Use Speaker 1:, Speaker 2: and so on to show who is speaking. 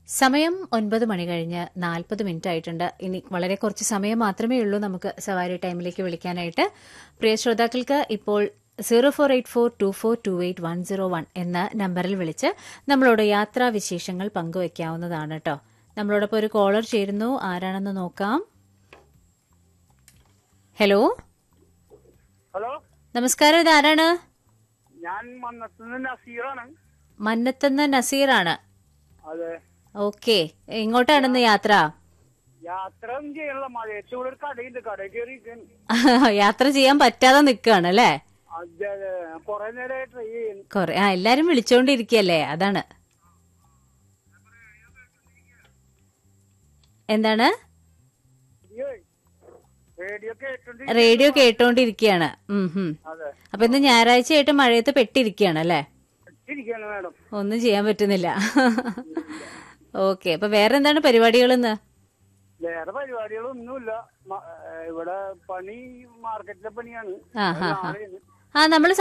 Speaker 1: സമയം ഒൻപത് മണി കഴിഞ്ഞ് നാൽപ്പത് മിനിറ്റ് ആയിട്ടുണ്ട് ഇനി വളരെ കുറച്ച് സമയം മാത്രമേ ഉള്ളൂ നമുക്ക് സവാരി ടൈമിലേക്ക് വിളിക്കാനായിട്ട് പ്രിയ ശ്രോതാക്കൾക്ക് ഇപ്പോൾ zero four eight four two four two eight one zero one എന്ന നമ്പറിൽ വിളിച്ച് നമ്മളോട് യാത്രാ വിശേഷങ്ങൾ പങ്കുവയ്ക്കാവുന്നതാണ് കേട്ടോ നമ്മളോടൊപ്പം ഒരു കോളർ ചേരുന്നു ആരാണെന്ന് നോക്കാം ഹലോ
Speaker 2: ഹലോ
Speaker 1: നമസ്കാരം ഇത് ആരാണ്
Speaker 2: ഞാൻ മന്നത്തുനിന്ന് നസീറാണ്
Speaker 1: മന്നത്തുനിന്ന് നസീറാണ്
Speaker 2: അതെ
Speaker 1: ഓക്കെ എങ്ങോട്ടാണെന്ന് യാത്ര
Speaker 2: യാത്ര ഒന്നും ചെയ്യണില്ല മഴയത്ത് ഇവിടെ ഒരു കടയുണ്ട് കടയിൽ കയറി ഇരിക്കാണ്.
Speaker 1: യാത്ര ചെയ്യാൻ പറ്റാതെ നിൽക്കുകയാണ് അല്ലേ
Speaker 2: അതെ അതെ കൊറേ നേരമായി ട്രൈ ചെയ്യുന്നു
Speaker 1: കൊറേ ആ എല്ലാരും വിളിച്ചോണ്ടിരിക്കല്ലേ അതാണ് എന്താണ്
Speaker 2: അയ്യോ, റേഡിയോ കേട്ടോണ്ട്
Speaker 1: റേഡിയോ കേട്ടോണ്ടിരിക്കുകയാണ് ഉം ഹും
Speaker 2: അതെ
Speaker 1: അപ്പൊ ഇന്ന് ഞായറാഴ്ചയായിട്ട് മഴയത്ത് പെട്ടിരിക്കുകയാണ് അല്ലേ
Speaker 2: ഇരിക്കാണ് മാഡം
Speaker 1: ഒന്നും ചെയ്യാൻ പറ്റുന്നില്ല ഓക്കെ അപ്പൊ വേറെ എന്താണ് പരിപാടികൾ ഇന്ന്
Speaker 2: വേറെ പരിപാടികളൊന്നുമില്ല മ- ഏ, ഇവിടെ പണി മാർക്കറ്റിലെ പണിയാണ്
Speaker 1: ആ ഹാ ഹാ
Speaker 2: നാളെയാണ്.
Speaker 1: ആ നമ്മൾ